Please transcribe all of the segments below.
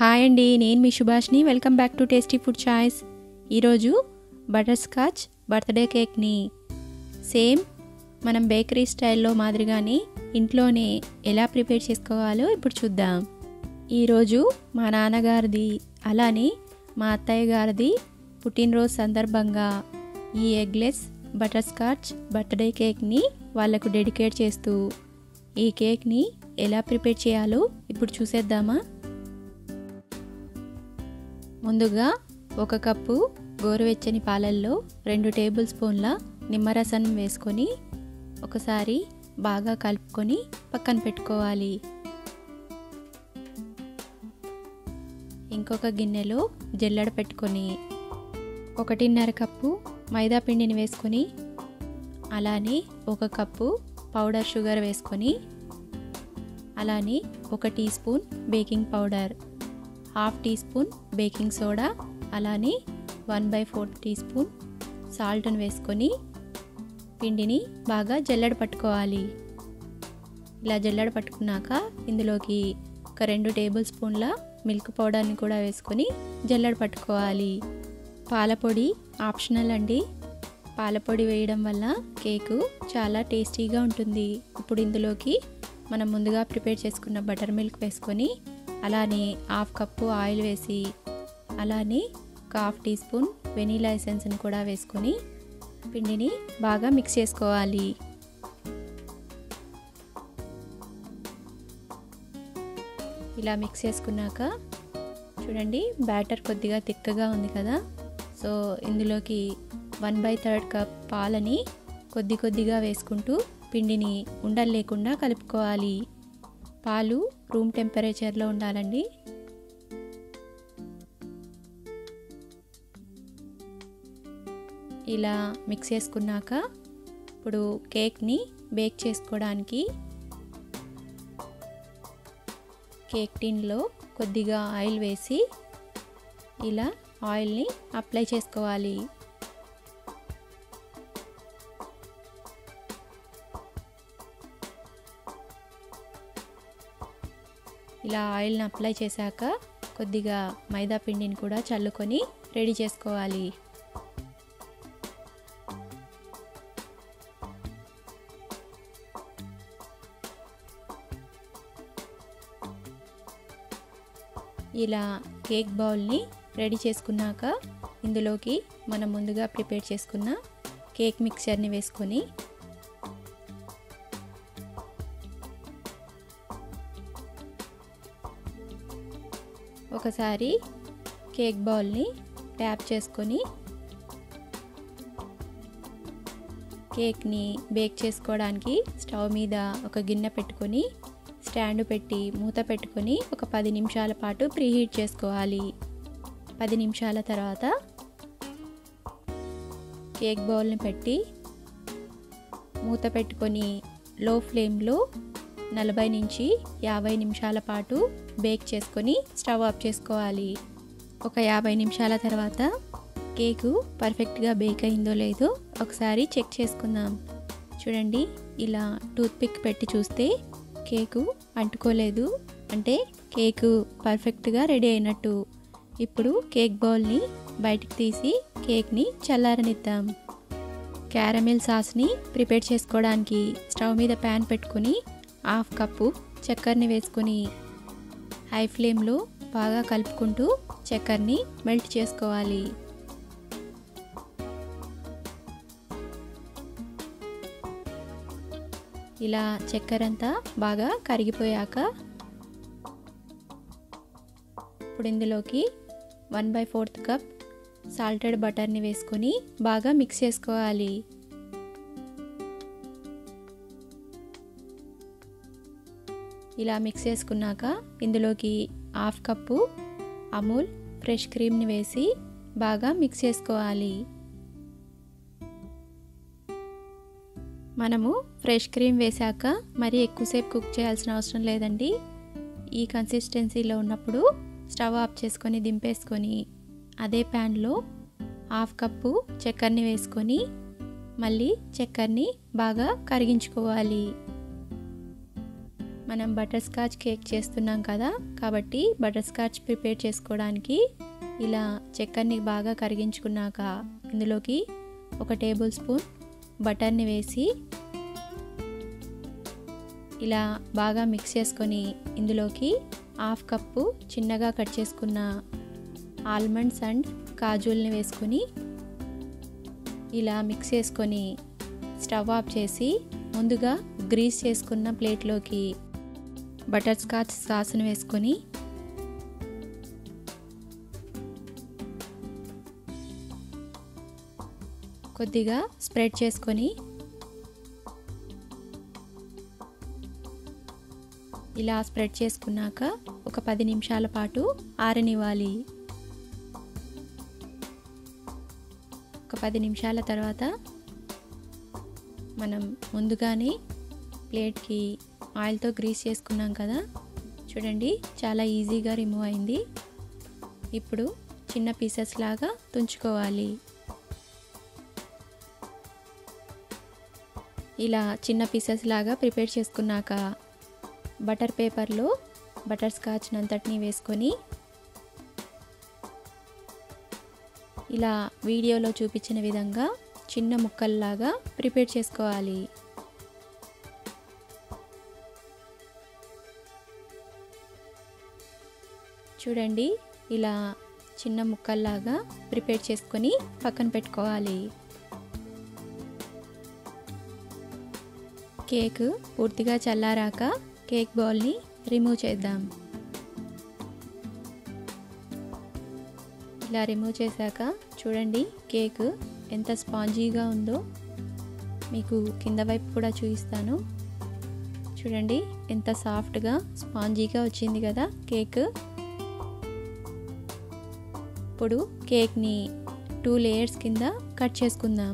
hi అండి నేను మీ సుభాష్ని welcome back to tasty food choice ఈరోజు బటర్ స్కాచ్ బర్త్డే కేక్ని సేమ్ మనం బేకరీ స్టైల్లో మాదిరిగానే ఇంట్లోనే ఎలా ప్రిపేర్ చేసుకోవాలో ఇప్పుడు చూద్దాం ఈరోజు మా నాన్నగారిది అలానే మా అత్తయ్య గారిది పుట్టినరోజు సందర్భంగా ఈ ఎగ్లెస్ బటర్ స్కాచ్ బర్త్డే కేక్ని వాళ్ళకు డెడికేట్ చేస్తూ ఈ కేక్ని ఎలా ప్రిపేర్ చేయాలో ఇప్పుడు చూసేద్దామా ముందుగా ఒక కప్పు గోరువెచ్చని పాలల్లో రెండు టేబుల్ స్పూన్ల నిమ్మరసం వేసుకొని ఒకసారి బాగా కలుపుకొని పక్కన పెట్టుకోవాలి ఇంకొక గిన్నెలో జల్లెడ పెట్టుకొని ఒకటిన్నర కప్పు మైదా పిండిని వేసుకొని అలానే ఒక కప్పు పౌడర్ షుగర్ వేసుకొని అలానే ఒక teaspoon baking powder half teaspoon baking soda అలానే one by four teaspoon సాల్ట్ని వేసుకొని పిండిని బాగా జల్లెడ పట్టుకోవాలి ఇలా జల్లెడ పట్టుకున్నాక ఇందులోకి ఒక రెండు టేబుల్ స్పూన్ల మిల్క్ పౌడర్ని కూడా వేసుకొని జల్లెడ పట్టుకోవాలి పాలపొడి ఆప్షనల్ అండి పాలపొడి వేయడం వల్ల కేకు చాలా టేస్టీగా ఉంటుంది ఇప్పుడు ఇందులోకి మనం ముందుగా ప్రిపేర్ చేసుకున్న బటర్ మిల్క్ వేసుకొని అలానే హాఫ్ కప్పు ఆయిల్ వేసి అలానే ఒక హాఫ్ టీ స్పూన్ వెనీలా ఎసెన్స్ని కూడా వేసుకొని పిండిని బాగా మిక్స్ చేసుకోవాలి ఇలా మిక్స్ చేసుకున్నాక చూడండి బ్యాటర్ కొద్దిగా తిక్కగా ఉంది కదా సో ఇందులోకి వన్ బై థర్డ్ కప్ పాలని కొద్ది కొద్దిగా వేసుకుంటూ పిండిని ఉండలు లేకుండా కలుపుకోవాలి పాలు రూమ్ టెంపరేచర్లో ఉండాలండి ఇలా మిక్స్ చేసుకున్నాక ఇప్పుడు కేక్ని బేక్ చేసుకోవడానికి కేక్ టిన్లో కొద్దిగా ఆయిల్ వేసి ఇలా ఆయిల్ని అప్లై చేసుకోవాలి ఇలా ఆయిల్ని అప్లై చేశాక కొద్దిగా మైదా పిండిని కూడా చల్లుకొని రెడీ చేసుకోవాలి ఇలా కేక్ బౌల్ని రెడీ చేసుకున్నాక ఇందులోకి మనం ముందుగా ప్రిపేర్ చేసుకున్న కేక్ మిక్చర్ని వేసుకొని ఒకసారి కేక్ బౌల్ని ట్యాప్ చేసుకొని కేక్ని బేక్ చేసుకోవడానికి స్టవ్ మీద ఒక గిన్నె పెట్టుకొని స్టాండ్ పెట్టి మూత పెట్టుకొని ఒక పది నిమిషాల పాటు ప్రీహీట్ చేసుకోవాలి పది నిమిషాల తర్వాత కేక్ బౌల్ని పెట్టి మూత పెట్టుకొని లో ఫ్లేమ్లో నలభై నుంచి యాభై నిమిషాల పాటు బేక్ చేసుకొని స్టవ్ ఆఫ్ చేసుకోవాలి ఒక యాభై నిమిషాల తర్వాత కేకు పర్ఫెక్ట్గా బేక్ అయిందో లేదో ఒకసారి చెక్ చేసుకుందాం చూడండి ఇలా టూత్పిక్ పెట్టి చూస్తే కేకు అంటుకోలేదు అంటే కేకు పర్ఫెక్ట్గా రెడీ అయినట్టు ఇప్పుడు కేక్ బౌల్ని బయటికి తీసి కేక్ని చల్లారనిద్దాం క్యారమిల్ సాస్ని ప్రిపేర్ చేసుకోవడానికి స్టవ్ మీద ప్యాన్ పెట్టుకొని హాఫ్ కప్పు చక్కెరని వేసుకొని హై ఫ్లేమ్లో బాగా కలుపుకుంటూ చక్కెరని మెల్ట్ చేసుకోవాలి ఇలా చక్కెర అంతా బాగా కరిగిపోయాక ఇప్పుడు ఇందులోకి one by fourth cup salted బటర్ని వేసుకొని బాగా మిక్స్ చేసుకోవాలి ఇలా మిక్స్ చేసుకున్నాక ఇందులోకి హాఫ్ కప్పు అమూల్ ఫ్రెష్ క్రీమ్ని వేసి బాగా మిక్స్ చేసుకోవాలి మనము ఫ్రెష్ క్రీమ్ వేశాక మరీ ఎక్కువసేపు కుక్ చేయాల్సిన అవసరం లేదండి ఈ కన్సిస్టెన్సీలో ఉన్నప్పుడు స్టవ్ ఆఫ్ చేసుకొని దింపేసుకొని అదే ప్యాన్లో హాఫ్ కప్పు చక్కెరని వేసుకొని మళ్ళీ చక్కెరని బాగా కరిగించుకోవాలి మనం బటర్ స్కాచ్ కేక్ చేస్తున్నాం కదా కాబట్టి బటర్ స్కాచ్ ప్రిపేర్ చేసుకోవడానికి ఇలా చక్కెరని బాగా కరిగించుకున్నాక ఇందులోకి ఒక టేబుల్ స్పూన్ బటర్ని వేసి ఇలా బాగా మిక్స్ చేసుకొని ఇందులోకి హాఫ్ కప్పు చిన్నగా కట్ చేసుకున్న ఆల్మండ్స్ అండ్ కాజుల్ని వేసుకొని ఇలా మిక్స్ చేసుకొని స్టవ్ ఆఫ్ చేసి ముందుగా గ్రీస్ చేసుకున్న ప్లేట్లోకి బటర్ స్కాచ్ సాస్ను వేసుకొని కొద్దిగా స్ప్రెడ్ చేసుకొని ఇలా స్ప్రెడ్ చేసుకున్నాక ఒక పది నిమిషాల పాటు ఆరనివ్వాలి ఒక పది నిమిషాల తర్వాత మనం ముందుగానే ప్లేట్కి ఆయిల్తో గ్రీస్ చేసుకున్నాం కదా చూడండి చాలా ఈజీగా రిమూవ్ అయింది ఇప్పుడు చిన్న పీసెస్ లాగా తుంచుకోవాలి ఇలా చిన్న పీసెస్ లాగా ప్రిపేర్ చేసుకున్నాక బటర్ పేపర్లో బటర్ స్కాచ్ అంతటిని వేసుకొని ఇలా వీడియోలో చూపించిన విధంగా చిన్న ముక్కల్లాగా ప్రిపేర్ చేసుకోవాలి చూడండి ఇలా చిన్న ముక్కల్లాగా ప్రిపేర్ చేసుకొని పక్కన పెట్టుకోవాలి కేక్ పూర్తిగా చల్లారాక కేక్ బౌల్ని రిమూవ్ చేద్దాం ఇలా రిమూవ్ చేశాక చూడండి కేక్ ఎంత స్పాంజీగా ఉందో మీకు కింద వైపు కూడా చూపిస్తాను చూడండి ఎంత సాఫ్ట్గా స్పాంజీగా వచ్చింది కదా కేక్ ఇప్పుడు కేక్ని టూ లేయర్స్ కింద కట్ చేసుకుందాం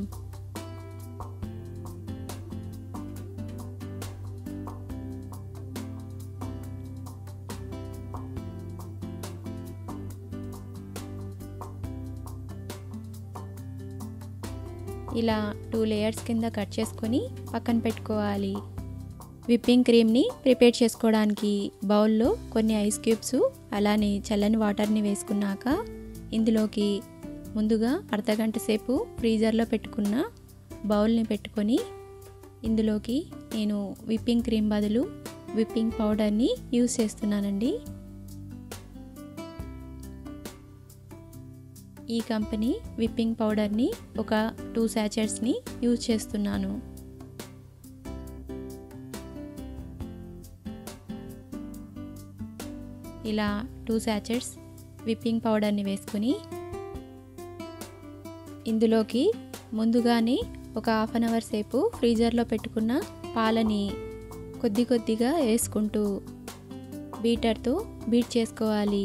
ఇలా టూ లేయర్స్ కింద కట్ చేసుకొని పక్కన పెట్టుకోవాలి విప్పింగ్ క్రీమ్ని ప్రిపేర్ చేసుకోవడానికి బౌల్లో కొన్ని ఐస్ క్యూబ్స్ అలానే చల్లని వాటర్ని వేసుకున్నాక ఇందులోకి ముందుగా అర్ధగంట సేపు ఫ్రీజర్లో పెట్టుకున్న బౌల్ని పెట్టుకొని ఇందులోకి నేను విప్పింగ్ క్రీమ్ బదులు విప్పింగ్ పౌడర్ని యూస్ చేస్తున్నానండి ఈ కంపెనీ విప్పింగ్ పౌడర్ని ఒక టూ శాచెట్స్ని యూజ్ చేస్తున్నాను ఇలా టూ శాచెట్స్ విప్పింగ్ పౌడర్ని వేసుకొని ఇందులోకి ముందుగానే ఒక హాఫ్ అన్ అవర్ సేపు ఫ్రీజర్లో పెట్టుకున్న పాలని కొద్ది కొద్దిగా వేసుకుంటూ బీటర్తో బీట్ చేసుకోవాలి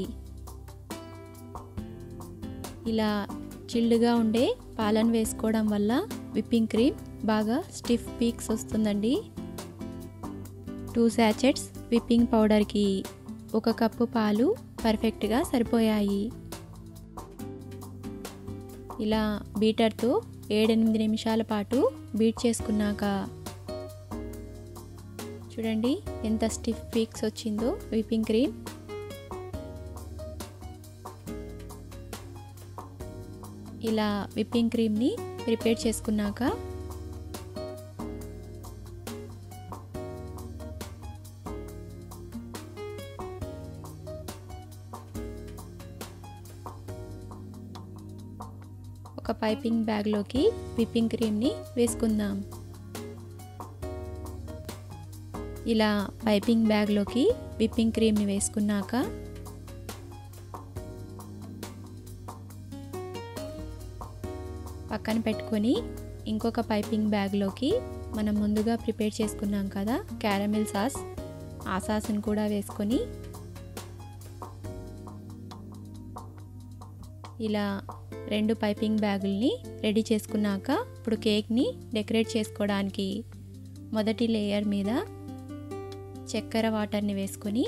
ఇలా చిల్డ్గా ఉండే పాలను వేసుకోవడం వల్ల విప్పింగ్ క్రీమ్ బాగా స్టిఫ్ పీక్స్ వస్తుందండి టూ శాచెట్స్ విప్పింగ్ పౌడర్కి ఒక కప్పు పాలు పర్ఫెక్ట్గా సరిపోయాయి ఇలా బీటర్తో ఏడెనిమిది నిమిషాల పాటు బీట్ చేసుకున్నాక చూడండి ఎంత స్టిఫ్ పీక్స్ వచ్చిందో విప్పింగ్ క్రీమ్ ఇలా విప్పింగ్ క్రీమ్ని ప్రిపేర్ చేసుకున్నాక ఒక పైపింగ్ బ్యాగ్లోకి విప్పింగ్ క్రీమ్ని వేసుకుందాం ఇలా పైపింగ్ బ్యాగ్లోకి విప్పింగ్ క్రీమ్ని వేసుకున్నాక పక్కన పెట్టుకొని ఇంకొక పైపింగ్ బ్యాగ్లోకి మనం ముందుగా ప్రిపేర్ చేసుకున్నాం కదా క్యారమిల్ సాస్ ఆ సాస్ని కూడా వేసుకొని ఇలా రెండు పైపింగ్ బ్యాగుల్ని రెడీ చేసుకున్నాక ఇప్పుడు కేక్ని డెకరేట్ చేసుకోవడానికి మొదటి లేయర్ మీద చక్కెర వాటర్ని వేసుకొని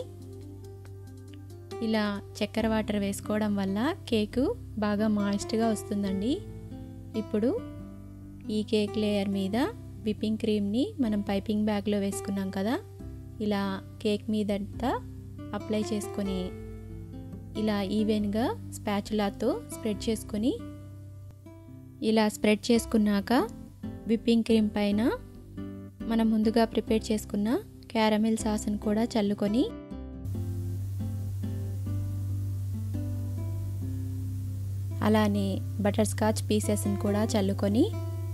ఇలా చక్కెర వాటర్ వేసుకోవడం వల్ల కేకు బాగా మాయిస్ట్గా వస్తుందండి ఇప్పుడు ఈ కేక్ లేయర్ మీద విప్పింగ్ క్రీమ్ని మనం పైపింగ్ బ్యాగ్లో వేసుకున్నాం కదా ఇలా కేక్ మీదంతా అప్లై చేసుకొని ఇలా ఈవెన్గా స్పాచులాతో స్ప్రెడ్ చేసుకొని ఇలా స్ప్రెడ్ చేసుకున్నాక విప్పింగ్ క్రీమ్ పైన మనం ముందుగా ప్రిపేర్ చేసుకున్న క్యారమిల్ సాస్ని కూడా చల్లుకొని అలానే బటర్ స్కాచ్ పీసెస్ని కూడా చల్లుకొని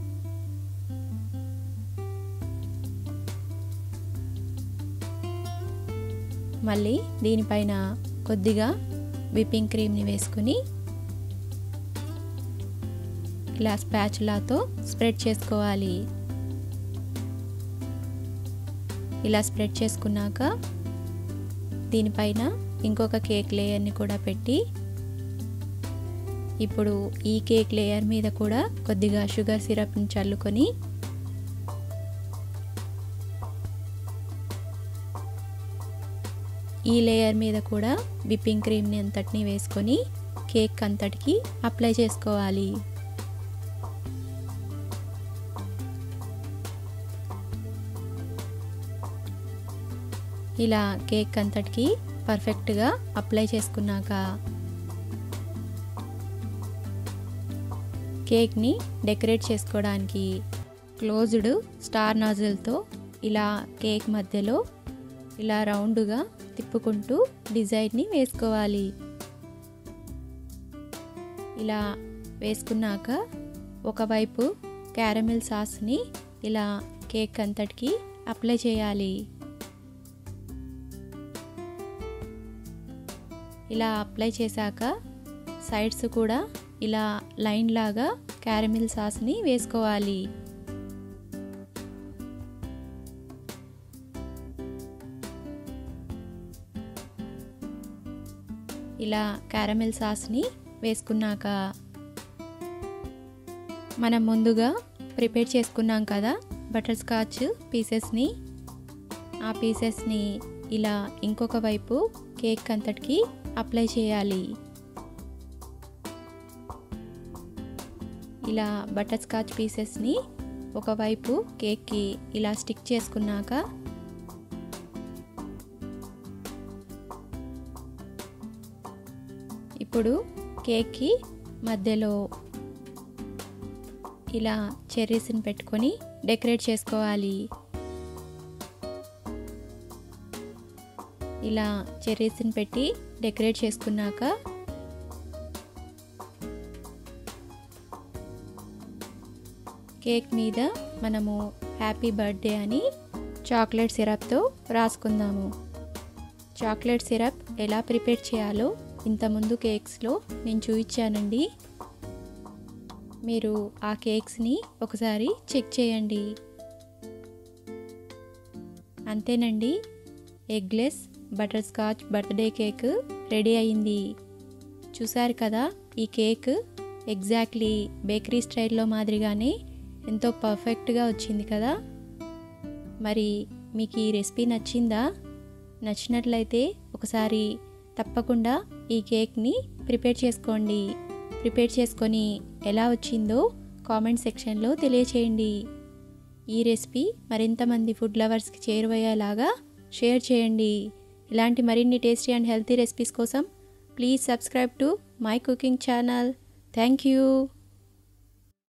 మళ్ళీ దీనిపైన కొద్దిగా విప్పింగ్ క్రీమ్ని వేసుకొని ఇలా స్పాచులాతో స్ప్రెడ్ చేసుకోవాలి ఇలా స్ప్రెడ్ చేసుకున్నాక దీనిపైన ఇంకొక కేక్ లేయర్ని కూడా పెట్టి ఇప్పుడు ఈ కేక్ లేయర్ మీద కూడా కొద్దిగా షుగర్ సిరప్ని చల్లుకొని ఈ లేయర్ మీద కూడా విప్పింగ్ క్రీమ్ని అంతటిని వేసుకొని కేక్ అంతటికి అప్లై చేసుకోవాలి ఇలా కేక్ అంతటికి పర్ఫెక్ట్గా అప్లై చేసుకున్నాక కేక్ని డెకరేట్ చేసుకోవడానికి క్లోజ్డ్ స్టార్ నాజిల్తో ఇలా కేక్ మధ్యలో ఇలా రౌండ్గా తిప్పుకుంటూ డిజైన్ని వేసుకోవాలి ఇలా వేసుకున్నాక ఒకవైపు క్యారమిల్ సాస్ని ఇలా కేక్ అంతటికి అప్లై చేయాలి ఇలా అప్లై చేశాక సైడ్స్ కూడా ఇలా లైన్ లాగా క్యారమిల్ సాస్ని వేసుకోవాలి ఇలా క్యారమిల్ సాస్ని వేసుకున్నాక మనం ముందుగా ప్రిపేర్ చేసుకున్నాం కదా బటర్ స్కాచ్ పీసెస్ని ఆ పీసెస్ని ఇలా ఇంకొక వైపు కేక్ అంతటికి అప్లై చేయాలి ఇలా బటర్ స్కాచ్ పీసెస్ని ఒకవైపు కేక్కి ఇలా స్టిక్ చేసుకున్నాక ఇప్పుడు కేక్కి మధ్యలో ఇలా చెర్రీస్ని పెట్టుకొని డెకరేట్ చేసుకోవాలి ఇలా చెర్రీస్ని పెట్టి డెకరేట్ చేసుకున్నాక కేక్ మీద మనము హ్యాపీ బర్త్డే అని చాక్లెట్ సిరప్తో రాసుకుందాము చాక్లెట్ సిరప్ ఎలా ప్రిపేర్ చేయాలో ఇంతకుముందు కేక్స్లో నేను చూపించానండి మీరు ఆ కేక్స్ని ఒకసారి చెక్ చేయండి అంతేనండి eggless butterscotch birthday cake ready అయింది చూసారు కదా ఈ కేక్ ఎగ్జాక్ట్లీ బేకరీ స్టైల్లో మాదిరిగానే ఎంతో పర్ఫెక్ట్గా వచ్చింది కదా మరి మీకు ఈ రెసిపీ నచ్చిందా నచ్చినట్లయితే ఒకసారి తప్పకుండా ఈ కేక్ని ప్రిపేర్ చేసుకోండి ప్రిపేర్ చేసుకొని ఎలా వచ్చిందో కామెంట్ సెక్షన్లో తెలియచేయండి ఈ రెసిపీ మరింత మంది ఫుడ్ లవర్స్కి చేరువయ్యేలాగా షేర్ చేయండి ఇలాంటి మరిన్ని టేస్టీ అండ్ హెల్తీ రెసిపీస్ కోసం please subscribe to my cooking channel thank you